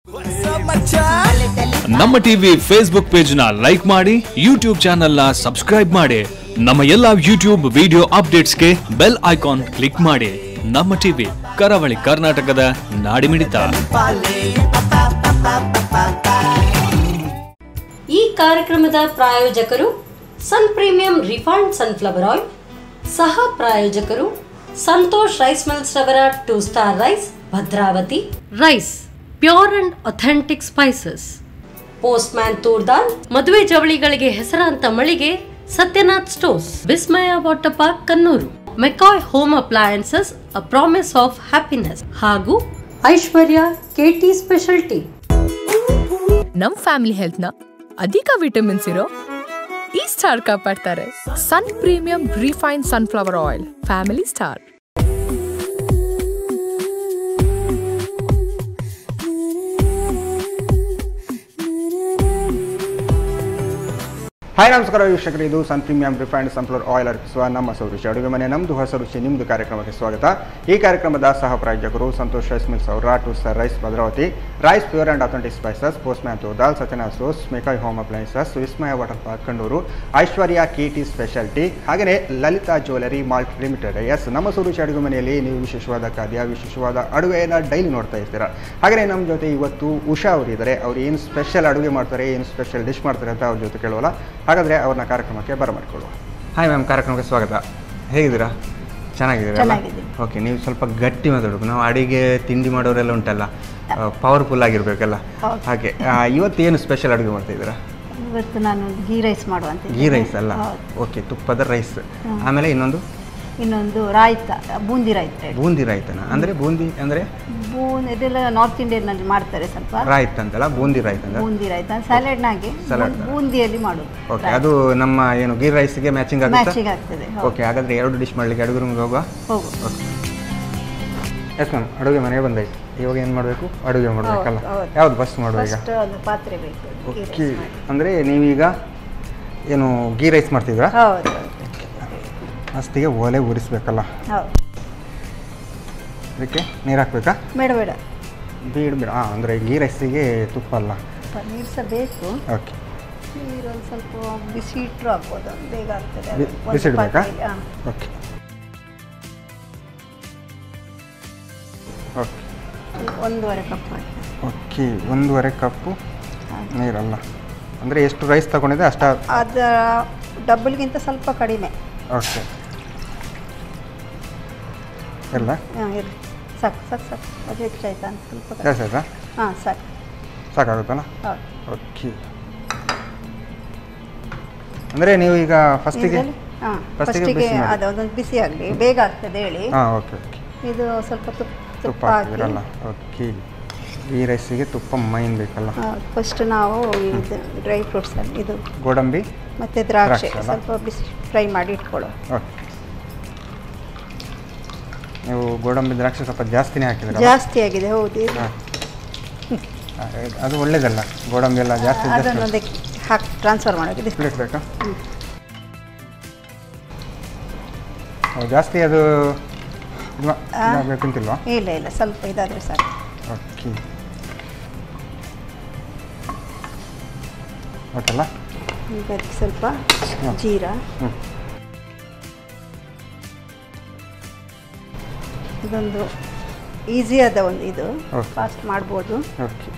ನಮ್ಮ TV Facebook page ನ like ಮಾಡಿ ಯೂಟ್ಯೂಬ್ ಚಾನೆಲ್ ನ ಸಬ್ಸ್ಕ್ರೈಬ್ ಮಾಡಿ ನಮ್ಮ ಎಲ್ಲಾ ಯೂಟ್ಯೂಬ್ ವಿಡಿಯೋ ಅಪ್ಡೇಟ್ಸ್ಗೆ ಬೆಲ್ ಐಕಾನ್ ಕ್ಲಿಕ್ ಮಾಡಿ ನಮ್ಮ ಟಿವಿ ಕರಾವಳಿ ಕರ್ನಾಟಕದ ನಾಡಿಮಿಡಿತ ಈ ಕಾರ್ಯಕ್ರಮದ ಪ್ರಾಯೋಜಕರು Sun premium refined sunflower oil ಸಹ ಪ್ರಾಯೋಜಕರು ಸಂತೋಷ್ ರೈಸ್ ಮಿಲ್ಸ್ ರವರ two star rice Bhadravati rice pure and authentic spices Postman toor dal ಮದುವೆ ಜವಳಿಗಳಿಗೆ ಹೆಸರಾಂತ ಮಳಿಗೆ Satyanath stores Vismaya water park Kannur McCoy home appliances a promise of happiness ಹಾಗೂ ಐಶ್ವರ್ಯ ಕೆಟಿ ಸ್ಪೆಷಾಲಿಟಿ ನಮ್ ಫ್ಯಾಮಿಲಿ ಹೆಲ್ತ್ನ ಅಧಿಕ ವಿಟಮಿನ್ಸ್ ಇರೋ ಈ ಸ್ಟಾರ್ ಕಾಪಾಡ್ತಾರೆ Sun premium refine sunflower oil family star hi ನಮಸ್ಕಾರ ವೀಕ್ಷಕರು ಇದು Sun premium refined sunflower oil ಅರ್ಪಿಸುವ ನಮ್ಮ ಸೌರುಚಿ ಅಡುಗೆ ಮನೆ ನಮ್ಮದು ಹೊಸ ರುಚಿ ನಿಮ್ಮದು ಕಾರ್ಯಕ್ರಮಕ್ಕೆ ಸ್ವಾಗತ ಈ ಕಾರ್ಯಕ್ರಮದ ಸಹ ಪ್ರಾಯೋಜಕರು ಸಂತೋಷ್ ರೈಸ್ ಮಿಲ್ಸ್ ಅವರ two star rice Bhadravati rice pure and authentic spices Postman toor dal Satyanath ಸೋಸ್ McCoy home appliances Vismaya water park Kannur Aishwarya T speciality ಹಾಗೆಯೇ ಲಲಿತಾ ಜ್ಯುವೆಲರಿ ಮಾಲ್ಟ್ ಲಿಮಿಟೆಡ್ ಎಸ್ ನಮ್ಮ ಸೂರುಚಿ ಅಡುಗೆ ಮನೆಯಲ್ಲಿ ನೀವು ವಿಶೇಷವಾದ ಖಾದ್ಯ ವಿಶೇಷವಾದ ಅಡುಗೆಯನ್ನು ಡೈಲಿ ನೋಡ್ತಾ ಇರ್ತೀರಾ ಹಾಗೆಯೇ ನಮ್ಮ ಜೊತೆ ಇವತ್ತು ಉಷಾ ಅವರು ಇದ್ದಾರೆ ಅವ್ರು ಏನು ಸ್ಪೆಷಲ್ ಅಡುಗೆ ಮಾಡ್ತಾರೆ ಏನು ಸ್ಪೆಷಲ್ ಡಿಶ್ ಮಾಡ್ತಾರೆ ಅಂತ ಅವ್ರ ಜೊತೆ ಕೇಳೋಲ್ಲ ಹಾಗಾದರೆ ಅವ್ರನ್ನ ಕಾರ್ಯಕ್ರಮಕ್ಕೆ ಬರಮಾಡಿಕೊಳ್ಳುವ ಹಾಯ್ ಮ್ಯಾಮ್ ಕಾರ್ಯಕ್ರಮಕ್ಕೆ ಸ್ವಾಗತ ಹೇಗಿದ್ದೀರಾ ಚೆನ್ನಾಗಿದ್ದೀರಾ ಚೆನ್ನಾಗಿದ್ದೀನಿ. ಓಕೆ ನೀವು ಸ್ವಲ್ಪ ಗಟ್ಟಿ ಮಾತಾಡಬೇಕು ನಾವು ಅಡಿಗೆ ತಿಂಡಿ ಮಾಡೋರೆಲ್ಲ ಉಂಟಲ್ಲ ಪವರ್ಫುಲ್ ಆಗಿರ್ಬೇಕಲ್ಲ ಹೌದು. ಹಾಗೆ ಆ, ಇವತ್ತು ಏನು ಸ್ಪೆಷಲ್ ಅಡುಗೆ ಮಾಡ್ತಾ ಇದ್ದೀರಾ ಇವತ್ತು ನಾನು ಗೀ ರೈಸ್ ಮಾಡುವಂತ ಗೀ ರೈಸ್ ಅಲ್ಲ ಹೌದು. ಓಕೆ ತುಪ್ಪದ ರೈಸ್ ಆಮೇಲೆ ಇನ್ನೊಂದು ಇನ್ನೊಂದು ರಾಯ್ತ ಬೂಂದಿ ರಾಯ್ತ ಹೇಳಿ. ಬೂಂದಿ ರಾಯ್ತನ ಅಂದರೆ ಬೂಂದಿ ಅಂದರೆ ಬೂಂದಿ ಇದೆಲ್ಲ ನಾರ್ತ್ ಇಂಡಿಯನ್ನಲ್ಲಿ ಮಾಡ್ತಾರೆ ಸ್ವಲ್ಪ ರಾಯ್ತ್ ಅಂತಲ್ಲ ಬೂಂದಿ ರಾಯ್ತ್ ಅಂತ ಬೂಂದಿ ರಾಯ್ತ ಸ್ಯಾಲೆಡ್ನಾಗೆ Salad. ಬೂಂದಿಯಲ್ಲಿ ಮಾಡೋದು ಓಕೆ ಅದು ನಮ್ಮ ಏನು ಗೀ ರೈಸ್ಗೆ ಮ್ಯಾಚಿಂಗ್ ಆಗುತ್ತೆ ಮ್ಯಾಚಿಂಗ್ ಆಗ್ತದೆ ಹೌದು. ಓಕೆ ಹಾಗಾದ್ರೆ ಎರಡು ಡಿಶ್ ಮಾಡಲಿಕ್ಕೆ ಅಡುಗೆ ರೂಮ್ಗೆ ಹೋಗುವ ಹೋಗು ಎಸ್ ಮ್ಯಾಮ್ ಅಡುಗೆ ಮನೆ ಬಂದಾಯ್ತು ಇವಾಗ ಏನು ಮಾಡಬೇಕು ಅಡುಗೆ ಮಾಡಬೇಕಲ್ಲ ಹೌದು, ಹೌದು. ಯಾವ್ದು ಫಸ್ಟ್ ಮಾಡುವ ಈಗ ಫಸ್ಟ್ ಒಂದು ಪಾತ್ರೆ ಬೇಕು ಗೀ ಓಕೆ ರೈಸ್ ಮಾಡಿ. ಅಂದರೆ ನೀವೀಗ ಏನು ಗೀ ರೈಸ್ ಮಾಡ್ತಿದ್ರಾ ಹೌದು ಹೌದು ಫಸ್ಟಿಗೆ ಒಲೆ ಉರಿಸ್ಬೇಕಲ್ಲ ಹೌದು ಅದಕ್ಕೆ ನೀರು ಹಾಕ್ಬೇಕಾ ಬೇಡ ಬೇಡ ಬೀಡ್ ಬೇಡ ಹಾಂ ಅಂದರೆ ಗೀ ರೈಸಿಗೆ ತುಪ್ಪ ಅಲ್ಲ ಸ್ವಲ್ಪ ನೀರು ಸಹ ಬೇಕು ಓಕೆ ನೀರು ಒಂದು ಸ್ವಲ್ಪ ಬಿಸಿ ಇಟ್ಟರು ಆಗ್ಬೋದು ಬೇಗ ಆಗ್ತದೆ ಬಿ- ಅದು. ಒಂದು ಬಿಸಿ ಇಡಬೇಕಾ ಪಾತ್ರೆಗೆ, ಹಾ. ಓಕೆ ಓಕೆ ಒಂದೂವರೆ ಕಪ್ ಹಾಕಿ ಓಕೆ ಒಂದೂವರೆ ಕಪ್ಪು ನೀರಲ್ಲ ಅಂದರೆ ಎಷ್ಟು ರೈಸ್ ತಗೊಂಡಿದೆ ಅಷ್ಟ ಅದರ ಡಬ್ಬಲ್ಗಿಂತ ಸ್ವಲ್ಪ ಕಡಿಮೆ ಓಕೆ ಎಲ್ಲ ಹಾಂ ಇರಲಿ ಸಾಕು ಸಾಕು ಸಾಕು ಅದು ಹೆಚ್ಚಾಯ್ತಾ ಅಂತ ಸ್ವಲ್ಪ ಕಡಿಮೆ. ಜಾಸ್ತಿ ಆಯ್ತಾ ಹಾಂ ಸಾಕು ಸಾಕಾಗುತ್ತಲ್ಲ ಹೌದು ಓಕೆ ಅಂದರೆ ನೀವು ಈಗ ಫಸ್ಟಿಗೆ ಹಾಂ First ಗೆ ಫಸ್ಟಿಗೆ ಬಿಸಿ ಮಾಡಿ. ಅದು ಒಂದೊಂದು ಬಿಸಿ ಆಗಲಿ ಬೇಗ ಆಗ್ತದೆ ಹೇಳಿ ಹಾಂ ಓಕೆ ಓಕೆ ಇದು ಸ್ವಲ್ಪ ತುಪ್ಪ ತುಪ್ಪ ತುಪ್ಪ ಹಾಕಿ ಹಾಕಿದ್ರಲ್ಲ ಓಕೆ ಈ ರೈಸಿಗೆ ತುಪ್ಪ ಮೈನ್ ಬೇಕಲ್ಲ ಫಸ್ಟ್ ನಾವು ಇದು ಡ್ರೈ ಫ್ರೂಟ್ಸ್ ಇದು ಗೋಡಂಬಿ ಮತ್ತು ದ್ರಾಕ್ಷಿ ದ್ರಾಕ್ಷಿ ಅಲ್ಲ? ಸ್ವಲ್ಪ ಬಿಸಿ ಫ್ರೈ ಮಾಡಿ ಇಟ್ಕೊಳ್ಳೋ ಓಕೆ ನೀವು ಗೋಡಂಬಿ ದ್ರಾಕ್ಷಿ ಸ್ವಲ್ಪ ಜಾಸ್ತಿನೇ ಹಾಕಿದ್ರಲ್ಲ ಜಾಸ್ತಿ ಆಗಿದೆ ಹೌದು ಇದು. ಹಾಂ ಅದು ಒಳ್ಳೇದಲ್ಲ ಗೋಡಂಬಿ ಎಲ್ಲ ಜಾಸ್ತಿ ಅದನ್ನು ಜಾಸ್ತಿ ಅದಕ್ಕೆ ಹಾಕಿ ಟ್ರಾನ್ಸ್ಫರ್ ಮಾಡೋದು ಪ್ಲೇಟ್ ಬೇಕಾ ಓ, ಜಾಸ್ತಿ ಅದು ಇಲ್ವಾ ಆ? ಬೇಕಂತಿಲ್ವಾ ಇಲ್ಲ ಇಲ್ಲ ಸ್ವಲ್ಪ ಇದಾದರೆ ಸಾಕು ಓಕೆ ಓಕೆಲ್ಲ ಈಗ ಅದಕ್ಕೆ ಸ್ವಲ್ಪ ಹಾಂ. ಜೀರಾ ಹ್ಞೂ ಇದೊಂದು ಈಸಿ ಆದ ಒಂದು ಇದು Okay. ಫಾಸ್ಟ್ ಮಾಡ್ಬೋದು ಓಕೆ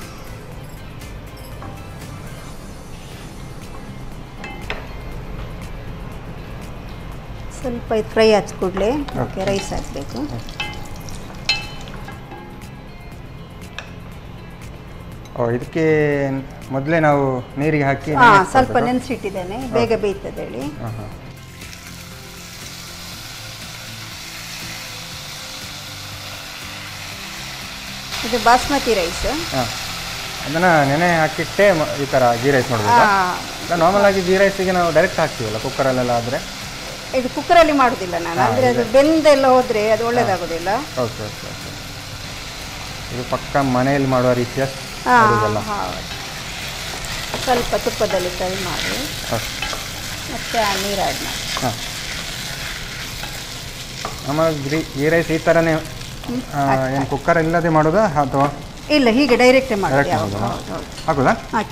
ಸ್ವಲ್ಪ ಇದು ಫ್ರೈ ಆದ ಕೂಡಲೇ Okay. ಓಕೆ ರೈಸ್ ಹಾಕಬೇಕು ಓ ಇದಕ್ಕೆ ಮೊದಲೇ ನಾವು ನೀರಿಗೆ ಹಾಕಿ ಹಾಂ ನೆನೆಸ್ಕೊಳ್ಬೇಕಾ? ಸ್ವಲ್ಪ ನೆನೆಸಿಟ್ಟಿದ್ದೇನೆ ಬೇಗ ಬೇಯ್ತದೆ ಹೇಳಿ ಹಾಂ ಹಾಂ ಇದು ಬಾಸ್ಮತಿ ರೈಸ್ ಹಾಂ ಅದನ್ನು ನೆನೆ ಹಾಕಿಟ್ಟೆ ಮ- ಈ ಥರ ಗೀ ರೈಸ್ ಮಾಡ್ಬೋದಾ ಇಲ್ಲ ನಾರ್ಮಲ್ ಆಗಿ ಗೀ ರೈಸಿಗೆ ನಾವು ಡೈರೆಕ್ಟ್ ಹಾಕ್ತೀವಲ್ಲ ಕುಕ್ಕರಲ್ಲೆಲ್ಲ ಆದರೆ ಇದು ಕುಕ್ಕರಲ್ಲಿ ಮಾಡೋದಿಲ್ಲ ನಾನು ಅಂದರೆ ಅದು ಬೆಂದೆಲ್ಲ ಹೋದರೆ ಅದು ಒಳ್ಳೇದಾಗೋದಿಲ್ಲ ಓಕೆ ಓಕೆ ಓಕೆ ಇದು ಪಕ್ಕ ಮನೆಯಲ್ಲಿ ಮಾಡುವ ರೀತಿಯ ಹಾಂ ಅಡುಗೆಲ್ಲ ಹೌದು ಸ್ವಲ್ಪ ತುಪ್ಪದಲ್ಲಿ ಫ್ರೈ ಮಾಡಿ ಓಕೆ ಮತ್ತೆ ಆ ನೀರು ಆ್ಯಡ್ ಮಾಡಿ ಹಾಂ ನಮ್ಮ ಗ್ರೀ ಗೀ ರೈಸ್ ಈ ಥರನೇ ಏನು ಕುಕ್ಕರ್ ಇಲ್ಲದೆ ಮಾಡೋದಾ ಅಥವಾ ಇಲ್ಲ ಹೀಗೆ ಡೈರೆಕ್ಟೇ ಮಾಡಿ Direct ಯಾವಾಗ ಮಾಡೋದಾ? ಹೌದು ಹೌದು ಹಾಕೋದಾ ಹಾಕಿ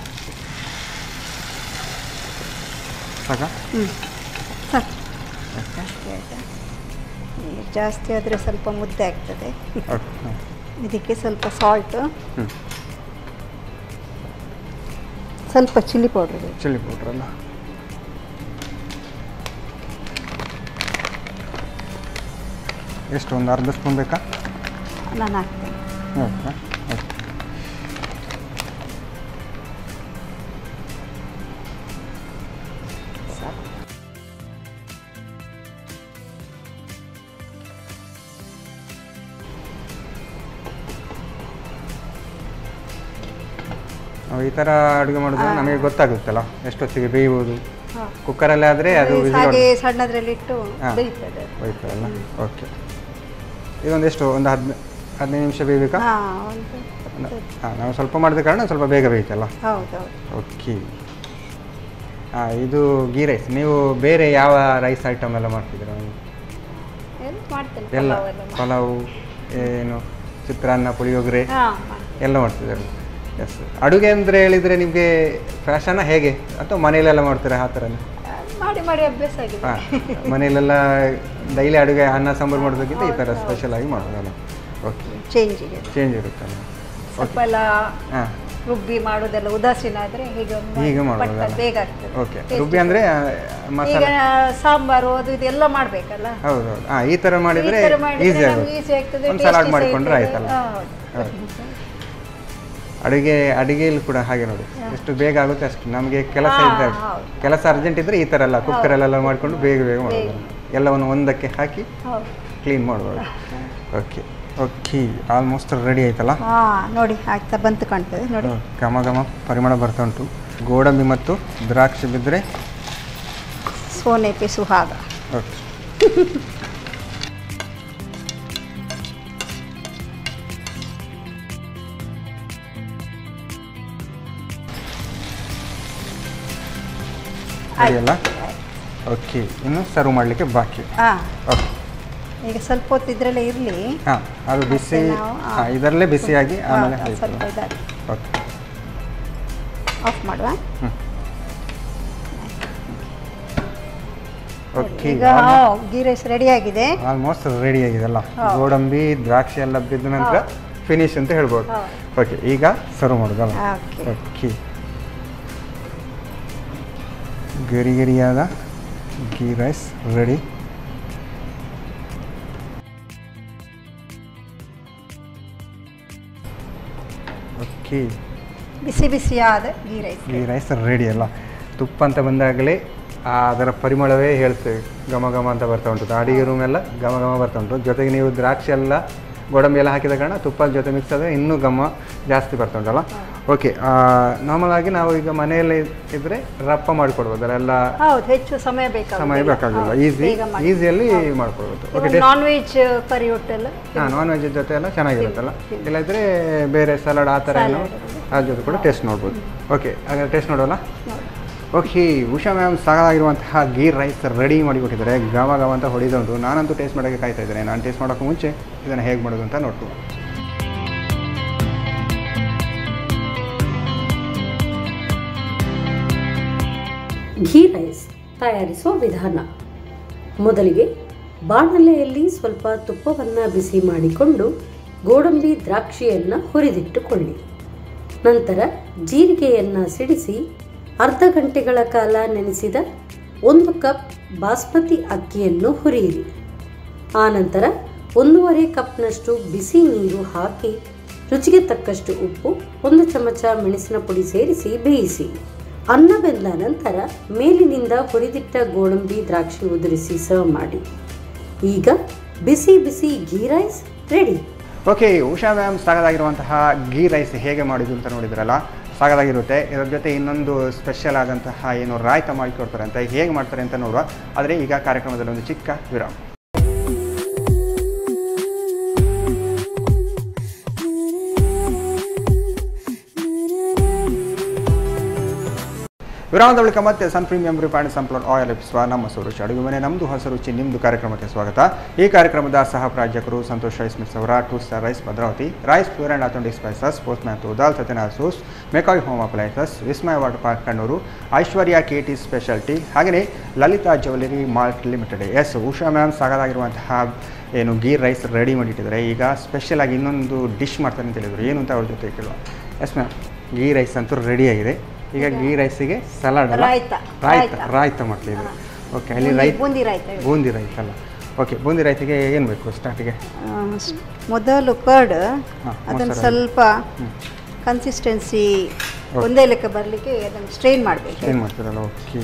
ಸಾಕಾ ಹ್ಞೂ ಸಾಕು ಜಾಸ್ತಿ ಆಯಿತಾ ನೀರು ಜಾಸ್ತಿ ಆದರೆ ಸ್ವಲ್ಪ ಮುದ್ದೆ ಆಗ್ತದೆ ಓಕೆ ಹಾಂ ಇದಕ್ಕೆ ಸ್ವಲ್ಪ ಸಾಲ್ಟು ಹ್ಞೂ ಸ್ವಲ್ಪ ಚಿಲ್ಲಿ ಪೌಡ್ರ್ ಬೇಕು ಚಿಲ್ಲಿ ಪೌಡ್ರ್ ಅಲ್ಲ ಎಷ್ಟು ಒಂದು ಅರ್ಧ ಸ್ಪೂನ್ ಬೇಕಾ ನಾನು ಹಾಕ್ತೇನೆ ಓಕೆ ಓಕೆ ಸಾಕು ನಾವು ಈ ಥರ ಅಡುಗೆ ಮಾಡಿದ್ರೆ ನಮಗೆ ಗೊತ್ತಾಗುತ್ತಲ್ಲ ಎಷ್ಟೊತ್ತಿಗೆ ಬೇಯ್ಬೋದು ಹಾಂ ಕುಕ್ಕರಲ್ಲಿ ಆದರೆ ಅದು ಹಾಗೆ ಸಣ್ಣದ್ರಲ್ಲಿ ಇಟ್ಟು ಹಾ. ಬೇಯ್ತದೆ ಹೋಯ್ತಲ್ಲ ಓಕೆ ಇದೊಂದು ಎಷ್ಟು ಒಂದು ಹದಿನ ಹದಿನೈದು ನಿಮಿಷ ಬೇಯಬೇಕಾ ಹಾಂ ಒಂದು ಹಾಂ ನಾವು ಸ್ವಲ್ಪ ಮಾಡಿದ ಕಾರಣ ಸ್ವಲ್ಪ ಬೇಗ ಬೇಯ್ತಲ್ಲ ಹೌದು ಹೌದು ಓಕೆ ಹಾಂ ಇದು ಗೀ ರೈಸ್ ನೀವು ಬೇರೆ ಯಾವ ರೈಸ್ ಐಟಮ್ ಎಲ್ಲ ಮಾಡ್ತಿದ್ದೀರಾ ನೀವು? ಎಲ್ಲ ಮಾಡ್ತೇನೆ ಎಲ್ಲ ಪಲಾವ್ ಎಲ್ಲ ಮಾಡಿ. ಪಲಾವು ಏನು ಚಿತ್ರಾನ್ನ ಪುಳಿಯೋಗರೆ ಹಾಂ ಎಲ್ಲ ಮಾಡ್ತಿದ್ದಾರೆ ಎಸ್ ಅಡುಗೆ ಅಂದರೆ ಹೇಳಿದರೆ ನಿಮಗೆ ಫ್ಯಾಷನ ಹೇಗೆ ಅಥವಾ ಮನೆಯಲ್ಲೆಲ್ಲ ಮಾಡ್ತೀರಾ ಆ ಥರನೇ ಮಾಡಿ ಮಾಡಿ ಅಭ್ಯಾಸ ಆಗಿದೆ ಹಾಂ ಮನೆಯಲ್ಲೆಲ್ಲ ಡೈಲಿ ಅಡುಗೆ ಅನ್ನ ಸಾಂಬಾರು ಮಾಡೋದಕ್ಕಿಂತ ಈ ಥರ ಸ್ಪೆಷಲ್ ಆಗಿ ಮಾಡೋದಲ್ಲ ಓಕೆ ಚೇಂಜಿಗೆ ಚೇಂಜ್ ಇರುತ್ತಲ್ಲ ಸ್ವಲ್ಪ ಎಲ್ಲ ಹಾಂ ರುಬ್ಬಿ ಮಾಡೋದೆಲ್ಲ ಉದಾಸೀನ ಆದರೆ ಹೀಗೆ ಒಂದು ಹೀಗೆ ಮಾಡಿ ಮಾಡೋದಲ್ಲ ಪಟ್ಟ ಬೇಗ ಆಗ್ತದೆ ಓಕೆ Taste ರುಬ್ಬಿ ಅಂದರೆ ಈಗ ಮಸಾಲೆ ಸಾಂಬಾರು ಅದು ಇದೆಲ್ಲ ಮಾಡಬೇಕಲ್ಲ ಹೌದು ಹೌದು ಹಾಂ ಈ ಥರ ಮಾಡಿದರೆ ಈ ಥರ ಮಾಡಿದ್ರೆ ಈಸಿ ನಮ್ಗೆ ಆಗುತ್ತೆ easy ಆಗ್ತದೆ, ಒಂದು ಸಲಾಡ್ tasty ಮಾಡಿಕೊಂಡ್ರೆ ಸಹ ಆಯ್ತಲ್ಲ ಇರ್ತದೆ. ಹೌದು. ಅಡುಗೆ ಅಡುಗೆಯಲ್ಲಿ ಕೂಡ ಹಾಗೆ ನೋಡಿ ಎಷ್ಟು ಬೇಗ ಆಗುತ್ತೆ ಅಷ್ಟು ನಮಗೆ ಕೆಲಸ ಹಾ, ಇದ್ದರೆ ಹೌದು. ಕೆಲಸ ಅರ್ಜೆಂಟ್ ಇದ್ದರೆ ಈ ಥರ ಎಲ್ಲ ಕುಕ್ಕರಲ್ಲೆಲ್ಲ ಮಾಡಿಕೊಂಡು ಬೇಗ ಬೇಗ ಮಾಡ್ಬೋದು ಎಲ್ಲವನ್ನು ಒಂದಕ್ಕೆ ಹಾಕಿ ಹೌದು ಕ್ಲೀನ್ ಮಾಡ್ಬೋದು ಓಕೆ ಓಕೆ ಆಲ್ಮೋಸ್ಟ್ ರೆಡಿ ಆಯ್ತಲ್ಲ ಹಾ ನೋಡಿ ಆಗ್ತಾ ಬಂತು ಕಾಣ್ತದೆ ನೋಡಿ ಘಮ ಘಮ ಪರಿಮಳ ಬರ್ತಾ ಉಂಟು ಗೋಡಂಬಿ ಮತ್ತು ದ್ರಾಕ್ಷಿ ಬಿದ್ದರೆ ಸೋನೆ ಪೆ ಸುಹಾಗ ಓಕೆ ಅಲ್ಲ ಓಕೆ ಇನ್ನು ಸರ್ವ್ ಮಾಡಲಿಕ್ಕೆ ಬಾಕಿ ಹಾ ಓಕೆ ಈಗ ಸ್ವಲ್ಪ ಹೊತ್ತು ಇದ್ರಲ್ಲೇ ಇರಲಿ ಹಾಂ ಅದು ಬಿಸಿ ಮತ್ತೆ ನಾವು, ಹಾ. ಹಾಂ ಇದರಲ್ಲೇ ಬಿಸಿಯಾಗಿ ಆಮೇಲೆ ಸ್ವಲ್ಪ ಇದಾಗಿ ಓಕೆ ಆಫ್ ಮಾಡುವ ಓಕೆ ಈಗ ಗೀ ರೈಸ್ ರೆಡಿ ಆಗಿದೆ ಆಲ್ಮೋಸ್ಟ್ ರೆಡಿ ಆಗಿದೆಲ್ಲ ಗೋಡಂಬಿ ದ್ರಾಕ್ಷಿ ಎಲ್ಲ ಬಿದ್ದ ನಂತರ ಫಿನಿಶ್ ಅಂತ ಹೇಳ್ಬೋದು ಹೌದು. ಓಕೆ ಈಗ ಸರ್ವ್ ಮಾಡೋದಲ್ಲ ಓಕೆ ಓಕೆ ಗರಿ ಗರಿಯಾದ ಗೀ ರೈಸ್ ರೆಡಿ ಓಕೆ ಬಿಸಿ ಬಿಸಿಯಾದ ghee rice ghee rice ready ಅಲ್ಲ ತುಪ್ಪ ಅಂತ ಬಂದಾಗಲೇ ಆ ಅದರ ಪರಿಮಳವೇ ಹೇಳ್ತೇವೆ ಘಮ ಘಮ ಅಂತ ಬರ್ತಾ ಉಂಟು ಅಡಿಗೆ ರೂಮ್ ಎಲ್ಲ ಘಮ ಘಮ ಬರ್ತಾ ಉಂಟು ಜೊತೆಗೆ ನೀವು ದ್ರಾಕ್ಷಿ ಎಲ್ಲ ಗೋಡಂಬಿ ಎಲ್ಲ ಹಾಕಿದ ಕಾರಣ ತುಪ್ಪದ ಜೊತೆ ಮಿಕ್ಸ್ ಆದರೆ ಇನ್ನೂ ಘಮ ಜಾಸ್ತಿ ಬರ್ತಾ ಉಂಟಲ್ಲ ಓಕೆ ನಾರ್ಮಲ್ ಆಗಿ ನಾವು ಈಗ ಮನೆಯಲ್ಲಿ ಇದ್ದರೆ ರಪ್ಪ ಮಾಡಿಕೊಡ್ಬೋದು ಎಲ್ಲ ಹೌದು ಹೆಚ್ಚು ಸಮಯ ಬೇಕಾಗುತ್ತೆ ಸಮಯ ಬೇಕಾಗಿಲ್ಲ ಈಸಿ ಈಸಿಯಲ್ಲಿ ಮಾಡ್ಕೊಡ್ಬೋದು ಓಕೆ ನಾನ್ ವೆಜ್ ಕರಿ ಹೊಟ್ಟೆಲ್ಲ ಹಾಂ ನಾನ್ ವೆಜ್ ಜೊತೆ ಎಲ್ಲ ಚೆನ್ನಾಗಿರುತ್ತಲ್ಲ ಇಲ್ಲದಿದ್ದರೆ ಬೇರೆ ಸಲಾಡ್ ಆ ಥರ ಏನು ಅದ್ರ ಜೊತೆ ಕೂಡ ಟೇಸ್ಟ್ ನೋಡ್ಬೋದು ಓಕೆ ಹಾಗಾದ್ರೆ ಟೇಸ್ಟ್ ನೋಡೋಲ್ಲ ಓಕೆ ಉಷಾ ಮ್ಯಾಮ್ ಸಾಕಾಗಿರುವಂತಹ ಗೀ ರೈಸ್ ರೆಡಿ ಮಾಡಿಕೊಟ್ಟಿದ್ದಾರೆ ಘಮ ಘಮ ಅಂತ ಹೊಡಿದುಂಟು ನಾನಂತೂ ಟೇಸ್ಟ್ ಮಾಡೋಕ್ಕೆ ಕಾಯ್ತಾ ಇದ್ದೇನೆ ನಾನು ಟೇಸ್ಟ್ ಮಾಡೋಕ್ಕೆ ಮುಂಚೆ ಇದನ್ನು ಹೇಗೆ ಮಾಡೋದು ಅಂತ ನೋಡ್ತು ಘೀ ರೈಸ್ ತಯಾರಿಸುವ ವಿಧಾನ ಮೊದಲಿಗೆ ಬಾಣಲೆಯಲ್ಲಿ ಸ್ವಲ್ಪ ತುಪ್ಪವನ್ನು ಬಿಸಿ ಮಾಡಿಕೊಂಡು ಗೋಡಂಬಿ ದ್ರಾಕ್ಷಿಯನ್ನು ಹುರಿದಿಟ್ಟುಕೊಳ್ಳಿ ನಂತರ ಜೀರಿಗೆಯನ್ನು ಸಿಡಿಸಿ ಅರ್ಧ ಗಂಟೆಗಳ ಕಾಲ ನೆನೆಸಿದ ಒಂದು ಕಪ್ ಬಾಸ್ಮತಿ ಅಕ್ಕಿಯನ್ನು ಹುರಿಯಿರಿ ಆನಂತರ ಒಂದೂವರೆ ಕಪ್ನಷ್ಟು ಬಿಸಿ ನೀರು ಹಾಕಿ ರುಚಿಗೆ ತಕ್ಕಷ್ಟು ಉಪ್ಪು ಒಂದು ಚಮಚ ಮೆಣಸಿನ ಪುಡಿ ಸೇರಿಸಿ ಬೇಯಿಸಿ ಅನ್ನ ಬೆಂದ ನಂತರ ಮೇಲಿನಿಂದ ಹುರಿದಿಟ್ಟ ಗೋಡಂಬಿ ದ್ರಾಕ್ಷಿ ಉದುರಿಸಿ ಸರ್ವ್ ಮಾಡಿ ಈಗ ಬಿಸಿ ಬಿಸಿ ghee rice ready okay Usha ma'am ಸಾಗದಾಗಿರುವಂತಹ ಗೀ ರೈಸ್ ಹೇಗೆ ಮಾಡಿದ್ದು ಅಂತ ನೋಡಿದ್ರಲ್ಲ ಸಾಗದಾಗಿರುತ್ತೆ ಇದರ ಜೊತೆ ಇನ್ನೊಂದು ಸ್ಪೆಷಲ್ ಆದಂತಹ ಏನು ರಾಯ್ತ ಮಾಡಿಕೊಡ್ತಾರೆ ಅಂತ ಹೇಗೆ ಮಾಡ್ತಾರೆ ಅಂತ ನೋಡುವ ಆದರೆ ಈಗ ಕಾರ್ಯಕ್ರಮದಲ್ಲಿ ಒಂದು ಚಿಕ್ಕ ವಿರಾಮ ವಿರಾಮದ ಬಳಿಕ ಮತ್ತೆ Sun premium refined sunflower oil ಎಪ್ಸುವ ನಮ್ಮ ಸುರುಚಿ ಅಡುಗೆ ಮನೆ ನಮ್ಮದು ಹೊಸ ರುಚಿ ನಿಮ್ಮದು ಕಾರ್ಯಕ್ರಮಕ್ಕೆ ಸ್ವಾಗತ ಈ ಕಾರ್ಯಕ್ರಮದ ಸಹ ಪ್ರಾಯೋಜಕರು ಸಂತೋಷ್ ರೈಸ್ ಮಿಲ್ಸ್ ಅವರ two star rice Bhadravati rice pure and authentic spices Postman dal Satyanarayana ಸೋಸ್ McCoy home appliances Vismaya water park Kannur Aishwarya K T speciality ಹಾಗೆಯೇ ಲಲಿತಾ ಜ್ಯುವೆಲರಿ ಮಾಲ್ಟ್ ಲಿಮಿಟೆಡ್ ಎಸ್ ಉಷಾ ಮ್ಯಾಮ್ ಸಾಗದಾಗಿರುವಂತಹ ಏನು ಗೀ ರೈಸ್ ರೆಡಿ ಮಾಡಿಟ್ಟಿದ್ದಾರೆ ಈಗ ಸ್ಪೆಷಲ್ ಆಗಿ ಇನ್ನೊಂದು ಡಿಶ್ ಮಾಡ್ತಾರೆ ಅಂತ ಹೇಳಿದ್ರು ಏನು ಅಂತ ಅವ್ರ ಜೊತೆ ಕೇಳುವ ಎಸ್ ಮ್ಯಾಮ್ ಗೀ ರೈಸ್ ಅಂತೂ ರೆಡಿ ಆಗಿದೆ ಈಗ ಗೀ ರೈಸಿಗೆ ಸಲಾಡ್ ಅಲ್ಲ ರಾಯ್ತ. ರಾಯ್ತ ರಾಯ್ತ. ರಾಯ್ತ ಮಾಡ್ತಿದ್ರು ಓಕೆ ಅಲ್ಲಿ ಬೂಂದಿ- ರೈತ ಬೂಂದಿ ರಾಯ್ತ ಹೇಳಿ. ಬೂಂದಿ ರೈತ ಅಲ್ಲ ಓಕೆ ಬೂಂದಿ ರೈತಿಗೆ ಏನು ಬೇಕು ಸ್ಟಾರ್ಟಿಗೆ ಆ, ಸ್- ಮೊದಲು ಕರ್ಡ್ ಹಾ, ಅದನ್ನು ಮೊಸರು. ಸ್ವಲ್ಪ ಕನ್ಸಿಸ್ಟೆನ್ಸಿ ಒಂದೇ ಲೆಕ್ಕ ಬರಲಿಕ್ಕೆ ಅದನ್ನು ಸ್ಟ್ರೈನ್ ಮಾಡಬೇಕು ಏನು ಮಾಡ್ತೀರಲ್ಲ ಓಕೆ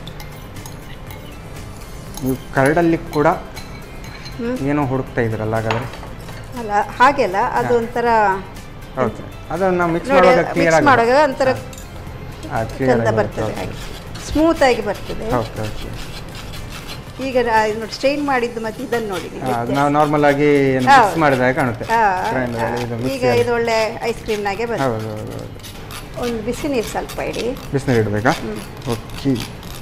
ನೀವು ಕರಡಲ್ಲಿ ಕೂಡ ಏನೋ ಹುಡುಕ್ತಾ ಇದ್ದೀರಲ್ಲ ಹಾಗಾದ್ರೆ ಅಲ್ಲ ಹಾಗೆಲ್ಲ ಅದು ಒಂಥರ ಓಕೆ ಅದನ್ನು ಮಿಕ್ಸ್ ನೋಡಿ ಮಾಡುವಾಗ ಕ್ಲಿಯರ್ ಮಿಕ್ಸ್ ಮಾಡುವಾಗ ಒಂಥರ ಆಗಿ ಚಂದ ಬರ್ತದೆ ಹಾಗೆ ಸ್ಮೂತ್ ಆಗಿ ಬರ್ತದೆ ಓಕೆ ಓಕೆ ಈಗ ನಾ- ಇದು ನೋಡಿ ಸ್ಟ್ರೈನ್ ಮಾಡಿದ್ದು ಮತ್ತೆ ಇದನ್ನು ನೋಡಿ ನೀವು ವ್ಯತ್ಯಾಸ. ನಾವು ನಾರ್ಮಲ್ ಆಗಿ ಮಿಕ್ಸ್ ಹೌದು. ಮಾಡಿದಾಗ ಕಾಣುತ್ತೆ ಆ, Grinder ಅಲ್ಲಿ ಇದು mix ಈಗ ಮಾಡಿ. ಇದು ಒಳ್ಳೆ ಐಸ್ ಕ್ರೀಮ್ನಾಗೆ ಬರ್ತದೆ ಹೌದು ಹೌದು ಹೌದು ಒಂದು ಬಿಸಿ ನೀರು ಸ್ವಲ್ಪ ಇಡಿ ಬಿಸಿನೀರು ಇಡಬೇಕಾ ಓಕೆ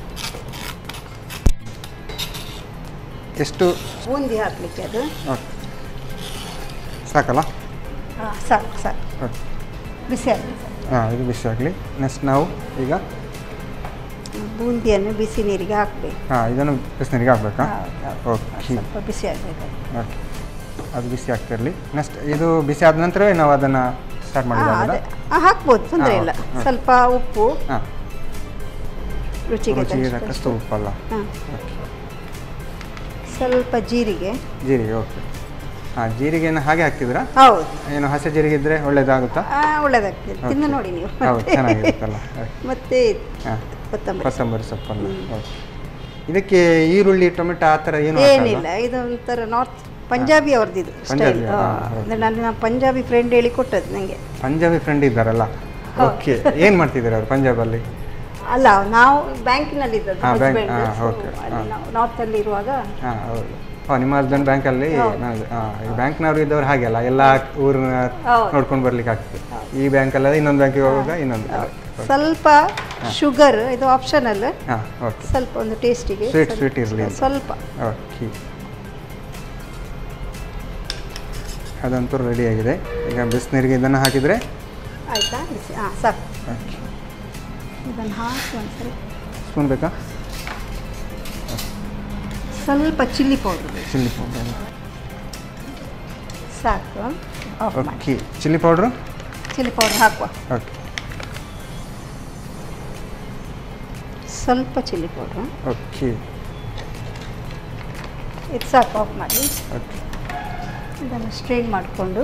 ಎಷ್ಟು ಬೂಂದಿ ಹಾಕಲಿಕ್ಕೆ ಅದು ಓಕೆ ಸಾಕಲ್ಲ ಹಾಂ ಸಾಕು ಸಾಕು ಓಕೆ ಬಿಸಿ ಆಗಲಿ ಸರ್ ಹಾಂ ಇದು ಬಿಸಿ ಆಗಲಿ ನೆಕ್ಸ್ಟ್ ನಾವು ಈಗ ಬೂಂದಿಯನ್ನು ಬಿಸಿ ನೀರಿಗೆ ಹಾಕಬೇಕು ಹಾಂ ಇದನ್ನು ಬಿಸಿನೀರಿಗೆ ಹಾಕ್ಬೇಕಾ ಓಕೆ ಸ್ವಲ್ಪ ಬಿಸಿ ಆಗಬೇಕು ಓಕೆ ಅದು ಬಿಸಿ ಆಗ್ತಿರಲಿ ನೆಕ್ಸ್ಟ್ ಇದು ಬಿಸಿ ಆದ ನಂತರವೇ ನಾವು ಅದನ್ನು ಸ್ಟಾರ್ಟ್ ಹಾಂ ಮಾಡಿದಾಗ ಅದೇ ಆ, ಹಾಕ್ಬೋದು ತೊಂದರೆ ಹಾ, ಇಲ್ಲ ಓಕೆ, ಹಾ. ಸ್ವಲ್ಪ ಉಪ್ಪು ಹಾಂ ರುಚಿಗೆ ರುಚಿಗೆ ತಕ್ಕಷ್ಟು. ತಕ್ಕಷ್ಟು ಉಪ್ಪಲ್ಲ ಹಾಂ ಓಕೆ ಸ್ವಲ್ಪ ಜೀರಿಗೆ ಜೀರಿಗೆ ಓಕೆ ಹಾಂ ಜೀರಿಗೆನ ಹಾಗೆ ಹಾಕ್ತಿದ್ರಾ ಹೌದು ಏನು ಹಸಿ ಜೀರಿಗೆ ಇದ್ದರೆ ಒಳ್ಳೇದಾಗುತ್ತಾ ಆ, ಒಳ್ಳೆದಾಗ್ತದೆ ತಿಂದು ಓಕೆ. ನೋಡಿ ನೀವು ಹೌದು ಚೆನ್ನಾಗಿರುತ್ತಲ್ಲ ಮತ್ತೆ ಹಾಂ ಕೊತ್ತಂಬರಿ ಕೊತ್ತಂಬರಿ ಸೊಪ್ಪಲ್ಲ ಓಕೆ ಇದಕ್ಕೆ ಈರುಳ್ಳಿ ಟೊಮೆಟೊ ಆ ಥರ ಏನು ಏನಿಲ್ಲ ಇದು ಒಂಥರ ನಾರ್ತ್ ಪಂಜಾಬಿ ಅವ್ರದ್ದು ಇದು ಸ್ಟೈಲ್ ಪಂಜಾಬಿ, ಹಾ, ಹೌದು. ನನ್ನ ಪಂಜಾಬಿ ಫ್ರೆಂಡ್ ಹೇಳಿ ಕೊಟ್ಟದ್ದು ನನಗೆ ಪಂಜಾಬಿ ಫ್ರೆಂಡ್ ಇದ್ದಾರಲ್ಲ ಓಕೆ ಏನು ಮಾಡ್ತಿದ್ದಾರೆ ಅವರು ಪಂಜಾಬಲ್ಲಿ ಅಲ್ಲ ನಾವು ಬ್ಯಾಂಕಿನಲ್ಲಿ ಇದ್ದದ್ದು ಹಾ, ಬ್ಯಾಂಕ್, husband. ಹಾ, So, okay, ಅಲ್ಲಿ ಹಾ. ನಾವು ನಾರ್ತಲ್ಲಿ ಇರುವಾಗ ಹಾಂ ಹೌದು ಓ ನಿಮ್ಮ ಹಸ್ಬೆಂಡ್ ಬ್ಯಾಂಕಲ್ಲಿ ಹೌದು. ಹಾಂ ಈ ಬ್ಯಾಂಕ್ನವ್ರು ಇದ್ದವ್ರು ಹಾಗೆಲ್ಲ ಎಲ್ಲ ಊರನ್ನ ಹೌದು. ನೋಡ್ಕೊಂಡು ಬರ್ಲಿಕ್ಕೆ ಆಗ್ತದೆ ಈ ಬ್ಯಾಂಕಲ್ಲ ಇನ್ನೊಂದು ಬ್ಯಾಂಕಿಗೆ ಹೋಗುವಾಗ ಇನ್ನೊಂದು ಸ್ವಲ್ಪ ಶುಗರ್ ಇದು ಆಪ್ಷನಲ್ ಹಾಂ ಓಕೆ ಸ್ವಲ್ಪ ಒಂದು ಟೇಸ್ಟಿಗೆ Sweet, sweet ಇರ್ಲಿ ಅಂತ. ಸ್ವಲ್ಪ ಓಕೆ ಅದಂತೂ ರೆಡಿ ಆಗಿದೆ ಈಗ ಬಿಸಿನೀರಿಗೆ ಇದನ್ನು ಹಾಕಿದರೆ ಆಯ್ತಾ ಬಿಸಿ ಹಾಂ ಸಾಕು ಓಕೆ ಇದನ್ನು ಹಾಕಿ ಒಂದ್ಸರಿ ಸ್ಪೂನ್ ಬೇಕಾ ಸ್ವಲ್ಪ ಚಿಲ್ಲಿ ಪೌಡರ್ ಚಿಲ್ಲಿ ಪೌಡರ್ ಸಾಕು ಆಫ್ ಮಾಡಿ okay chilli powder chilli powder ಹಾಕುವ ಓಕೆ ಸ್ವಲ್ಪ ಚಿಲ್ಲಿ ಪೌಡ್ರು ಓಕೆ ಇದು ಸಾಕು ಆಫ್ ಮಾಡಿ ಓಕೆ ಇದನ್ನು ಸ್ಟ್ರೈನ್ ಮಾಡಿಕೊಂಡು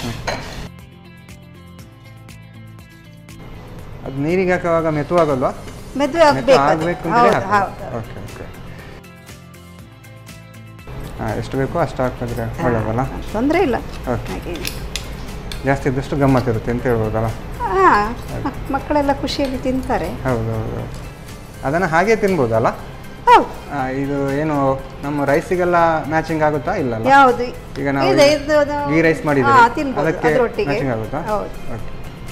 ಅದು ನೀರಿಗೆ ಹಾಕುವಾಗ ಮೆತ್ತುವಾಗಲ್ವಾ ಮೆದುವೆ ಮೆತ್ತು ಆಗಬೇಕು ಆಗಬೇಕು ಹೌದು ಅಂತಲೇ ಹೌದು ಓಕೆ ಓಕೆ ಹಾಂ ಎಷ್ಟು ಬೇಕೋ ಅಷ್ಟು ಹಾಕಿದ್ರೆ ಒಳ್ಳೆಯದಲ್ಲ ತೊಂದರೆ ಇಲ್ಲ ಓಕೆ ಹಾಗೆ ಜಾಸ್ತಿ ಇದ್ದಷ್ಟು ಗಮ್ಮತ್ತಿರುತ್ತೆ ಅಂತ ಹೇಳ್ಬೋದಲ್ಲ ಹಾಂ ಮಕ್ಕಳೆಲ್ಲ ಖುಷಿಯಾಗಿ ತಿಂತಾರೆ ಹೌದು ಹೌದು ಹೌದು ಅದನ್ನು ಹಾಗೆ ತಿನ್ಬೋದಲ್ಲ ಹೌದು ಆ, ಇದು ಏನು ನಮ್ಮ ರೈಸಿಗೆಲ್ಲ ಮ್ಯಾಚಿಂಗ್ ಆಗುತ್ತಾ ಇಲ್ಲಲ್ಲ ಯಾವುದು ಈಗ ನಾವು ಇದೆ ಇದು ಅದು- ಗೀ ರೈಸ್ ಮಾಡಿದ್ರೆ ಹಾ, ತಿನ್ಬೋದು ಅದಕ್ಕೆ ಅದರೊಟ್ಟಿಗೆ ಮ್ಯಾಚಿಂಗ್ ಆಗುತ್ತಾ ಹೌದು ಓಕೆ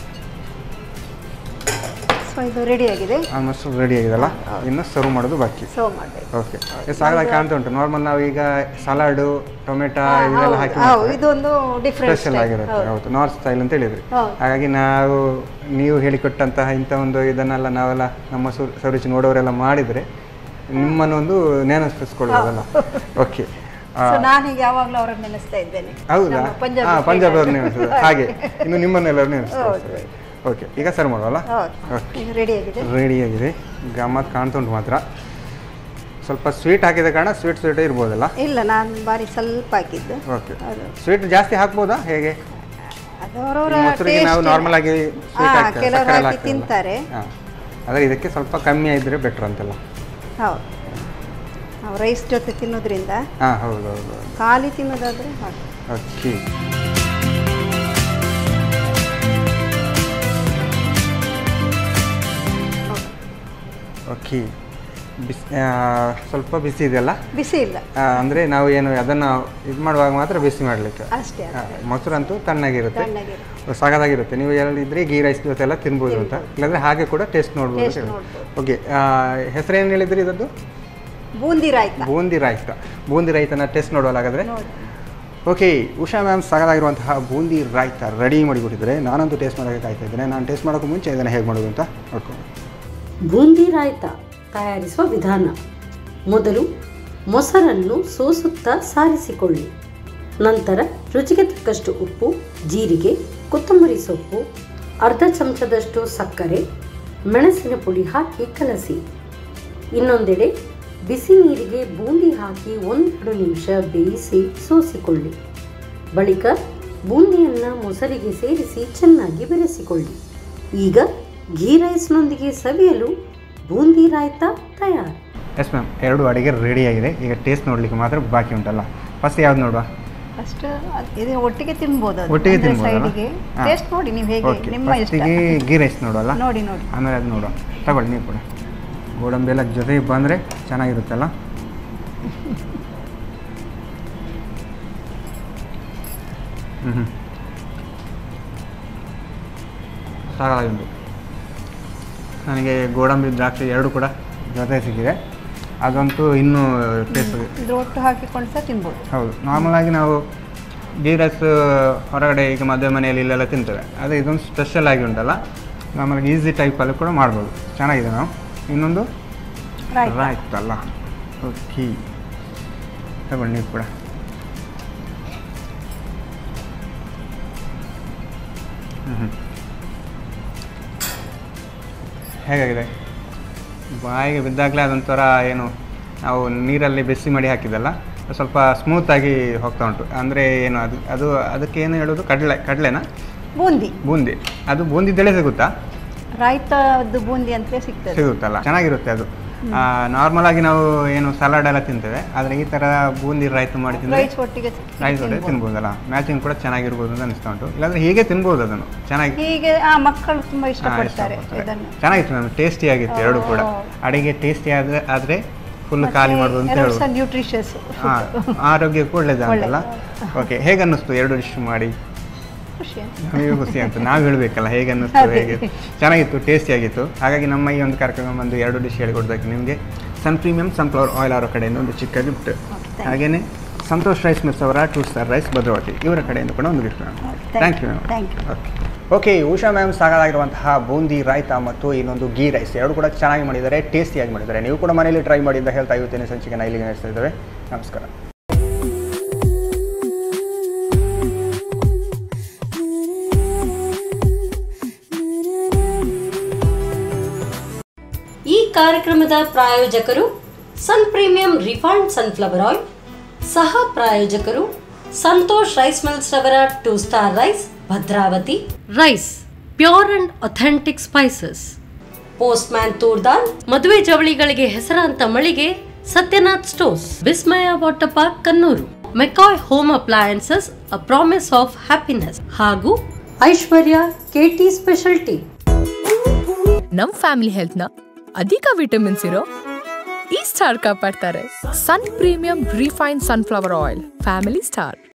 ಸೊ ಇದು ರೆಡಿ ಆಗಿದೆ ಆಲ್ಮೋಸ್ಟ್ ರೆಡಿ ಆಗಿದೆಲ್ಲ ಇನ್ನು ಸರ್ವ್ ಮಾಡೋದು ಬಾಕಿ ಸರ್ವ್ ಮಾಡಬೇಕು ಓಕೆ ಸಾಲಾಗಿ ಕಾಣ್ತಾ ಉಂಟು ನಾರ್ಮಲ್ ನಾವು ಈಗ ಸಲಾಡು ಟೊಮೆಟೊ ಇದೆಲ್ಲ ಹಾಕಿ ಹೌದು ಮಾಡ್ತಾರೆ. ಇದೊಂದು ಡಿಫ್ರೆಂಟ್ ಸ್ಪೆಷಲ್ ಆಗಿರುತ್ತೆ ಹೌದು ನಾರ್ತ್ ಸ್ಟೈಲ್ ಅಂತ ಹೇಳಿದ್ರಿ ಹೌದು. ಹಾಗಾಗಿ ನಾವು ನೀವು ಹೇಳಿಕೊಟ್ಟಂತಹ ಇಂಥ ಒಂದು ಇದನ್ನೆಲ್ಲ ನಾವೆಲ್ಲ ನಮ್ಮ ಸು- ಸರುಚಿ ನೋಡೋರೆಲ್ಲ ಮಾಡಿದರೆ ನಿಮ್ಮನ್ನೊಂದು ನೆನಪಿಸ್ಕೊಳ್ಳೋದಲ್ಲ ಓಕೆ ಸೊ ನಾನು ಈಗ ಯಾವಾಗಲೂ ಅವರನ್ನು ನೆನೆಸ್ತಾ ಇದ್ದೇನೆ ಹೌದಾ ನಮ್ಮ ಪಂಜಾಬಿ ಹಾಂ friend ಪಂಜಾಬ್ ಅವ್ರು ಅಲ್ಲ. ನೆನೆಸ್ತದೆ ಹಾಗೆ ಇನ್ನು ನಿಮ್ಮನ್ನೆಲ್ಲರೂ ನೆನೆಸ್ತಾರೆ ಹೌದು. ಓಕೆ ಈಗ ಸರ್ವ್ ಮಾಡುವಲ್ಲ ಹೌದು ಓಕೆ ಇದು ರೆಡಿ ಆಗಿದೆ ರೆಡಿ ಆಗಿದೆ ಗಮ್ಮತ್ ಕಾಣ್ತಾ ಉಂಟು ಮಾತ್ರ ಸ್ವಲ್ಪ ಸ್ವೀಟ್ ಹಾಕಿದ ಕಾರಣ ಸ್ವೀಟ್ ಸ್ವೀಟೇ ಇರ್ಬೋದಲ್ಲ ಇಲ್ಲ ನಾನು ಬಾರಿ ಸ್ವಲ್ಪ ಹಾಕಿದ್ದು ಓಕೆ ಅದು ಸ್ವೀಟ್ ಜಾಸ್ತಿ ಹಾಕ್ಬೋದಾ ಹೇಗೆ ಅದು ಅವರವರ ಮೊಸರಿಗೆ ನಾವು ನಾರ್ಮಲ್ ಆಗಿ ಸ್ವೀಟ್ ಹಾ, ಹಾಕ್ತೇವೆ ಕೆಲವರು ಸಕ್ಕರೆ ಎಲ್ಲ ಹಾಕಿ ಹಾಕ್ತೇವಲ್ಲ. ತಿಂತಾರೆ. ಹಾ. ಆದರೆ ಇದಕ್ಕೆ ಸ್ವಲ್ಪ ಕಮ್ಮಿ ಇದ್ದರೆ ಬೆಟ್ರ್ ಅಂತೆಲ್ಲ ಹೌದು ನಾವು ರೈಸ್ ಜೊತೆ ತಿನ್ನೋದ್ರಿಂದ ಹಾಂ ಹೌದು ಹೌದು ಹೌದು ಖಾಲಿ ತಿನ್ನೋದಾದ್ರೆ ಹಾಗೆ ಓಕೆ ಓಕೆ ಬಿಸಿ ಆ, ಸ್ವಲ್ಪ ಬಿಸಿ ಇದೆಯಲ್ಲ ಬಿಸಿ ಇಲ್ಲ ಆ, ಅಂದ್ರೆ ನಾವು ಏನು ಅದನ್ನು ಇದು ಮಾಡುವಾಗ ಮಾತ್ರ ಬಿಸಿ ಮಾಡಲಿಕ್ಕೆ ಅಷ್ಟೇ ಮೊಸರಂತೂ ತಣ್ಣಗಿರುತ್ತೆ ತಣ್ಣಗಿರುತ್ತೆ. ಸಾಕಾಗಿರುತ್ತೆ ನೀವು ಹೇಳಿದ್ರೆ ಗೀ ರೈಸ್ ಜೊತೆ ಎಲ್ಲ ತಿನ್ಬೋದು ಅಂತ ಇಲ್ಲಾಂದ್ರೆ ಹಾಗೆ ಕೂಡ ಟೇಸ್ಟ್ ನೋಡ್ಬೋದು Taste ನೋಡ್ಬೋದು. ಓಕೆ ಹೆಸರೇನು ಹೇಳಿದ್ರಿ ಇದದ್ದು ಬೂಂದಿ ರಾಯ್ತ ಬೂಂದಿ ರಾಯ್ತ ಬೂಂದಿ ರೈತನ ಟೇಸ್ಟ್ ನೋಡೋಲ್ಲ ಹಾಗಾದ್ರೆ ನೋಡಿ ಓಕೆ ಉಷಾ ಮ್ಯಾಮ್ ಸಾಕಾಗಿರುವಂತಹ ಬೂಂದಿ ರಾಯ್ತ ರೆಡಿ ಮಾಡಿಕೊಟ್ಟಿದ್ದಾರೆ ನಾನಂತೂ ಟೇಸ್ಟ್ ಮಾಡೋಕ್ಕೆ ಕಾಯ್ತಾ ಇದ್ದೇನೆ ನಾನು ಟೇಸ್ಟ್ ಮಾಡೋಕ್ಕೂ ಮುಂಚೆ ಇದನ್ನು ಹೇಗೆ ಮಾಡೋದು ಅಂತ ನೋಡ್ಕೊಂಡು ಬೂಂದಿ ರಾಯ್ತ ತಯಾರಿಸುವ ವಿಧಾನ ಮೊದಲು ಮೊಸರನ್ನು ಸೋಸುತ್ತಾ ಸಾರಿಸಿಕೊಳ್ಳಿ ನಂತರ ರುಚಿಗೆ ತಕ್ಕಷ್ಟು ಉಪ್ಪು ಜೀರಿಗೆ ಕೊತ್ತಂಬರಿ ಸೊಪ್ಪು ಅರ್ಧ ಚಮಚದಷ್ಟು ಸಕ್ಕರೆ ಮೆಣಸಿನ ಪುಡಿ ಹಾಕಿ ಕಲಸಿ ಇನ್ನೊಂದೆಡೆ ಬಿಸಿ ನೀರಿಗೆ ಬೂಂದಿ ಹಾಕಿ ಒಂದೆರಡು ನಿಮಿಷ ಬೇಯಿಸಿ ಸೋಸಿಕೊಳ್ಳಿ ಬಳಿಕ ಬೂಂದಿಯನ್ನು ಮೊಸರಿಗೆ ಸೇರಿಸಿ ಚೆನ್ನಾಗಿ ಬೆರೆಸಿಕೊಳ್ಳಿ ಈಗ ಘೀ ರೈಸ್ನೊಂದಿಗೆ ಸವಿಯಲು ಬೂಂದಿ ರಾಯ್ತ ತಯಾರು ಎಸ್ ಮ್ಯಾಮ್ ಎರಡು ಅಡುಗೆ ರೆಡಿಯಾಗಿದೆ ಈಗ ಟೇಸ್ಟ್ ನೋಡಲಿಕ್ಕೆ ಮಾತ್ರ ಬಾಕಿ ಉಂಟಲ್ಲ ಫಸ್ಟ್ ಯಾವ್ದು ನೋಡುವ ಫಸ್ಟ್ ಇದು ಒಟ್ಟಿಗೆ ತಿನ್ಬೋದು ಅದು. ಒಟ್ಟಿಗೆ ಅಂದ್ರೆ ತಿನ್ಬೋದಲ್ಲ? ಸೈಡಿಗೆ ಹಾ. ಟೇಸ್ಟ್ ನೋಡಿ ನೀವು ಹೇಗೆ ಓಕೆ ನಿಮ್ಮ ಇಷ್ಟ ಫಸ್ಟಿಗೆ ಗೀ ರೈಸ್ ನೋಡುವಲ್ಲ ನೋಡಿ ನೋಡಿ ಆಮೇಲೆ ಅದು ನೋಡುವ ತಗೊಳ್ಳಿ ನೀವು ಕೂಡ ಗೋಡಂಬಿ ಎಲ್ಲ ಜೊತೆಗೆ ಬಂದರೆ ಚೆನ್ನಾಗಿರುತ್ತಲ್ಲ ಹ್ಞೂ ಹ್ಞೂ ಸಾಕಾಗುಂಟು ನನಗೆ ಗೋಡಂಬಿ ದ್ರಾಕ್ಷಿ ಎರಡು ಕೂಡ ಜೊತೆ ಸಿಕ್ಕಿದೆ ಅದಂತೂ ಇನ್ನೂ ಟೇಸ್ಟ್ ಇದ್ರ ಒಟ್ಟು ಹಾಕಿಕೊಂಡು ಸಹ ತಿನ್ಬೋದು ಹೌದು ನಾರ್ಮಲಾಗಿ ನಾವು ಗೀ ರೈಸ್ ಹೊರಗಡೆ ಈಗ ಮದುವೆ ಮನೆಯಲ್ಲಿ ಇಲ್ಲೆಲ್ಲ ತಿಂತೇವೆ ಆದರೆ ಇದೊಂದು ಸ್ಪೆಷಲ್ ಆಗಿ ಉಂಟಲ್ಲ ನಮಗೆ ಈಸಿ ಟೈಪಲ್ಲಿ ಕೂಡ ಮಾಡ್ಬೋದು ಚೆನ್ನಾಗಿದೆ ನಾವು ಇನ್ನೊಂದು ರಾಯ್ತ. ರಾಯ್ತ ಅಲ್ಲ ಓಕೆ ತಗೊಳ್ಳಿ ನೀವು ಕೂಡ ಹ್ಮ್ ಹ್ಮ್. ಹೇಗಾಗಿದೆ ಬಾಯಿಗೆ ಬಿದ್ದಾಗಲೇ ಅದೊಂಥರ ಏನು ನಾವು ನೀರಲ್ಲಿ ಬೆಸಿ ಮಾಡಿ ಹಾಕಿದಲ್ಲ ಅದು ಸ್ವಲ್ಪ ಸ್ಮೂತಾಗಿ ಹೋಗ್ತಾ ಉಂಟು ಅಂದರೆ ಏನು ಅದು ಅದು ಅದಕ್ಕೆ ಏನು ಹೇಳೋದು ಕಡಲೆ ಕಡಲೆನಾ ಬೂಂದಿ ಬೂಂದಿ ಅದು ಬೂಂದಿದ್ದೆಳೆ ಸಿಗುತ್ತಾ ರಾಯ್ತದ್ದು ಬೂಂದಿ ಅಂತ ಸಿಗ್ತದೆ ಸಿಗುತ್ತಲ್ಲ ಚೆನ್ನಾಗಿರುತ್ತೆ ಅದು ನಾರ್ಮಲ್ ಆಗಿ ನಾವು ಏನು ಸಲಾಡ್ ಎಲ್ಲ ತಿಂತೇವೆ ಆದರೆ ಈ ಥರ ಬೂಂದಿ ರೈತ ಮಾಡಿ ತಿಂದರೆ ರೈಸ್ ಒಟ್ಟಿಗೆ ರೈಸ್ ಒಡೆ ತಿನ್ಬೋದು. ತಿನ್ಬೋದಲ್ಲ ಮ್ಯಾಚಿಂಗ್ ಕೂಡ ಚೆನ್ನಾಗಿರ್ಬೋದು ಅಂತ ಅನಿಸ್ತಾ ಉಂಟು ಇಲ್ಲಾಂದ್ರೆ ಹೀಗೆ ತಿನ್ಬೋದು ಅದನ್ನು ಚೆನ್ನಾಗಿ ಹೀಗೆ ಆ ಮಕ್ಕಳು ತುಂಬಾ ಹಾ, ಇಷ್ಟಪಡ್ತಾರೆ ಇಷ್ಟಪಡ್ತಾರೆ. ಇದನ್ನು ಚೆನ್ನಾಗಿತ್ತು ಮ್ಯಾಮ್ ಟೇಸ್ಟಿ ಆಗಿತ್ತು ಎರಡು ಕೂಡ ಓ. ಅಡಿಗೆ ಟೇಸ್ಟಿ ಆದ್ರೆ ಆದರೆ ಫುಲ್ ಖಾಲಿ ಮಾಡ್ಬೋದು ಅಂತ ಎರಡು ಸಹ ಹೇಳ್ಬೋದು ನ್ಯೂಟ್ರಿಷಿಯಸ್ ಹಾಂ ಆರೋಗ್ಯಕ್ಕೂ ಒಳ್ಳೇದಂತಲ್ಲ ಓಕೆ ಹೇಗೆ ಅನ್ನಿಸ್ತು ಎರಡು ಡಿಶ್ ಮಾಡಿ ಖುಷಿ ನಮಗೆ ಖುಷಿ ಅಂತ ನಾವು ಹೇಳಬೇಕಲ್ಲ ಹೇಗೆ ಅನ್ನಿಸ್ತು ಅದೇ. ಹೇಗೆ ಚೆನ್ನಾಗಿತ್ತು ಟೇಸ್ಟಿ ಆಗಿತ್ತು ಹಾಗಾಗಿ ನಮ್ಮ ಈ ಒಂದು ಕಾರ್ಯಕ್ರಮ ಬಂದು ಎರಡು ಡಿಶ್ ಹೇಳಿಕೊಡ್ದಕ್ಕೆ ನಿಮಗೆ ಸನ್ ಪ್ರೀಮಿಯಂ ಸನ್ಫ್ಲವರ್ ಆಯಿಲ್ ಅವರ ಕಡೆಯಿಂದ ಒಂದು ಚಿಕ್ಕ ಗಿಫ್ಟ್ you. ಹಾಗೆಯೇ ಸಂತೋಷ್ ರೈಸ್ ಮಿಲ್ಸ್ ಅವರ ಟೂ ಸ್ಟಾರ್ ರೈಸ್ ಭದ್ರಾವತಿ ಇವರ ಕಡೆಯಿಂದ ಕೂಡ ಒಂದು gift thank thank you you. Ma'am Thank you. Okay okay Usha ma'am ಸಾಕಾಗಿರುವಂತಹ ಬೂಂದಿ ರಾಯ್ತ ಮತ್ತು ಇನ್ನೊಂದು ಗೀ ರೈಸ್ ಎರಡು ಕೂಡ ಚೆನ್ನಾಗಿ ಮಾಡಿದ್ದಾರೆ ಟೇಸ್ಟಿಯಾಗಿ ಮಾಡಿದ್ದಾರೆ ನೀವು ಕೂಡ ಮನೆಯಲ್ಲಿ ಟ್ರೈ ಮಾಡಿ ಅಂತ ಹೇಳ್ತಾ ಇವತ್ತಿನ ಸಂಚಿಕೆನ ಇಲ್ಲಿಗೆ ನಡೆಸ್ತಾ ಇದ್ದೇವೆ ನಮಸ್ಕಾರ ಈ ಕಾರ್ಯಕ್ರಮದ ಪ್ರಾಯೋಜಕರು Sun premium refined sunflower oil ಸಹ ಪ್ರಾಯೋಜಕರು ಸಂತೋಷ್ ರೈಸ್ ಮಿಲ್ಸ್ ರವರ two star rice Bhadravati rice pure and authentic spices Postman toor dal ಮದುವೆ ಜವಳಿಗಳಿಗೆ ಹೆಸರಾಂತ ಮಳಿಗೆ Satyanath stores Vismaya water park Kannur McCoy home appliances a promise of happiness ಹಾಗೂ ಐಶ್ವರ್ಯ ಕೆಟಿ ಸ್ಪೆಷಾಲಿಟಿ ನಮ್ ಫ್ಯಾಮಿಲಿ ಹೆಲ್ತ್ನ ಅಧಿಕ ವಿಟಮಿನ್ಸ್ ಇರೋ ಈ ಸ್ಟಾರ್ ಕಾಪಾಡ್ತಾರೆ Sun premium refine sunflower oil family star